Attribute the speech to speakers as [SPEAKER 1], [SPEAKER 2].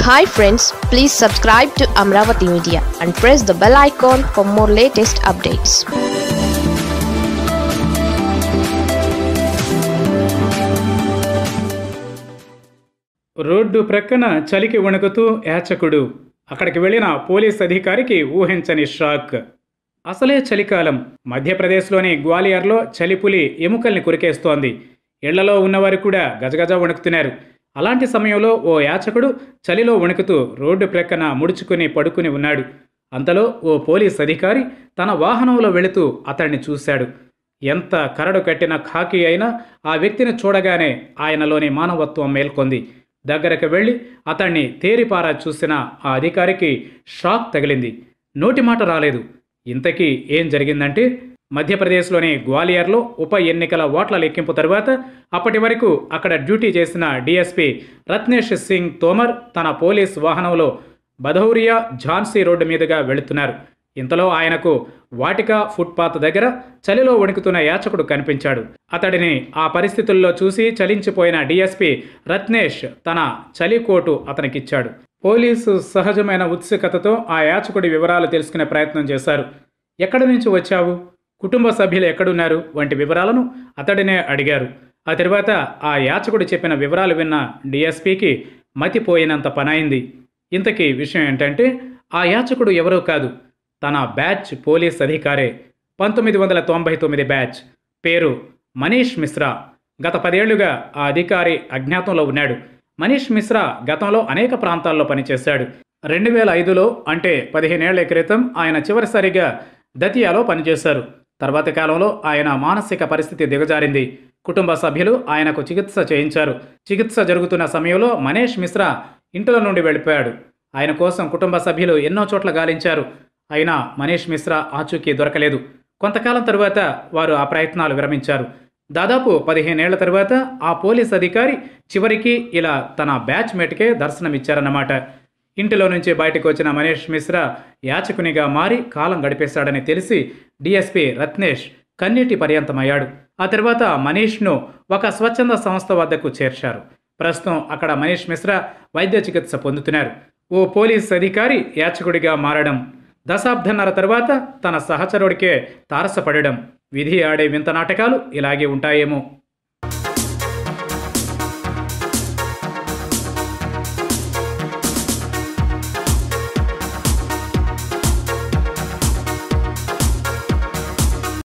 [SPEAKER 1] hi friends please subscribe to Amaravati media and press the bell icon for more latest updates
[SPEAKER 2] రోడ్డు ప్రక్కన చలికి వణుకుతూ యాచకుడు అక్కడికి వెళ్ళిన పోలీస్ అధికారికి ఊహించని షాక్ అసలే చలికాలం మధ్యప్రదేశ్లోని గ్వాలియర్లో చలిపులి ఎముకల్ని కురికేస్తోంది ఇళ్లలో ఉన్నవారు కూడా గజగజ వణుకుతున్నారు అలాంటి సమయంలో ఓ యాచకుడు చలిలో వణుకుతూ రోడ్డు ప్రక్కన ముడుచుకుని పడుకుని ఉన్నాడు అంతలో ఓ పోలీస్ అధికారి తన వాహనంలో వెళుతూ అతన్ని చూశాడు ఎంత కరడు కట్టిన ఖాకీ అయినా ఆ వ్యక్తిని చూడగానే ఆయనలోని మానవత్వం మేల్కొంది దగ్గరకు వెళ్ళి అతన్ని తేరిపారా చూసిన ఆ అధికారికి షాక్ తగిలింది నోటి మాట రాలేదు ఇంతకీ ఏం జరిగిందంటే మధ్యప్రదేశ్లోని గ్వాలియర్లో ఉప ఎన్నికల ఓట్ల లెక్కింపు తరువాత అప్పటి వరకు అక్కడ డ్యూటీ చేసిన డీఎస్పీ రత్నేష్ సింగ్ తోమర్ తన పోలీస్ వాహనంలో బధౌరియా ఝాన్సీ రోడ్డు మీదుగా వెళుతున్నారు ఇంతలో ఆయనకు వాటికా ఫుట్పాత్ దగ్గర చలిలో వణుకుతున్న యాచకుడు కనిపించాడు అతడిని ఆ పరిస్థితుల్లో చూసి చలించిపోయిన డీఎస్పీ రత్నేష్ తన చలి కోటు అతనికిచ్చాడు పోలీసు సహజమైన ఉత్సుకతతో ఆ యాచకుడి వివరాలు తెలుసుకునే ప్రయత్నం చేశారు ఎక్కడి నుంచి వచ్చావు కుటుంబ సభ్యులు ఎక్కడున్నారు వంటి వివరాలను అతడినే అడిగారు ఆ తర్వాత ఆ యాచకుడు చెప్పిన వివరాలు విన్న డీఎస్పీకి మతిపోయినంత పనైంది ఇంతకీ విషయం ఏంటంటే ఆ యాచకుడు ఎవరో కాదు తన బ్యాచ్ పోలీస్ అధికారే పంతొమ్మిది వందల తొంభై తొమ్మిది బ్యాచ్ పేరు మనీష్ మిశ్రా గత పదేళ్లుగా ఆ అధికారి అజ్ఞాతంలో ఉన్నాడు మనీష్ మిశ్రా గతంలో అనేక ప్రాంతాల్లో పనిచేశాడు రెండు వేల ఐదులో అంటే పదిహేనేళ్ల క్రితం ఆయన చివరిసారిగా దతియాలో పనిచేశారు తర్వాతి కాలంలో ఆయన మానసిక పరిస్థితి దిగజారింది కుటుంబ సభ్యులు ఆయనకు చికిత్స చేయించారు చికిత్స జరుగుతున్న సమయంలో మనీష్ మిశ్రా ఇంటిలో నుండి వెళ్ళిపోయాడు ఆయన కోసం కుటుంబ సభ్యులు ఎన్నో చోట్ల గాలించారు అయినా మనీష్ మిశ్రా ఆచూకీ దొరకలేదు కొంతకాలం తరువాత వారు ఆ ప్రయత్నాలు విరమించారు దాదాపు పదిహేనేళ్ల తరువాత ఆ పోలీస్ అధికారి చివరికి ఇలా తన బ్యాచ్ మేట్కే దర్శనమిచ్చారన్నమాట ఇంటిలో నుంచి బయటకు వచ్చిన మనీష్ మిశ్రా యాచకునిగా మారి కాలం గడిపేశాడని తెలిసి డీఎస్పీ రత్నేష్ కన్నీటి పర్యంతమయ్యాడు ఆ తర్వాత మనీష్ను ఒక స్వచ్ఛంద సంస్థ వద్దకు చేర్చారు ప్రస్తుతం అక్కడ మనీష్ మిశ్రా వైద్య చికిత్స పొందుతున్నారు ఓ పోలీస్ అధికారి యాచకుడిగా మారడం దశాబ్దన్నర తర్వాత తన సహచరుడికే తారసపడడం విధి ఆడే వింత నాటకాలు ఇలాగే ఉంటాయేమో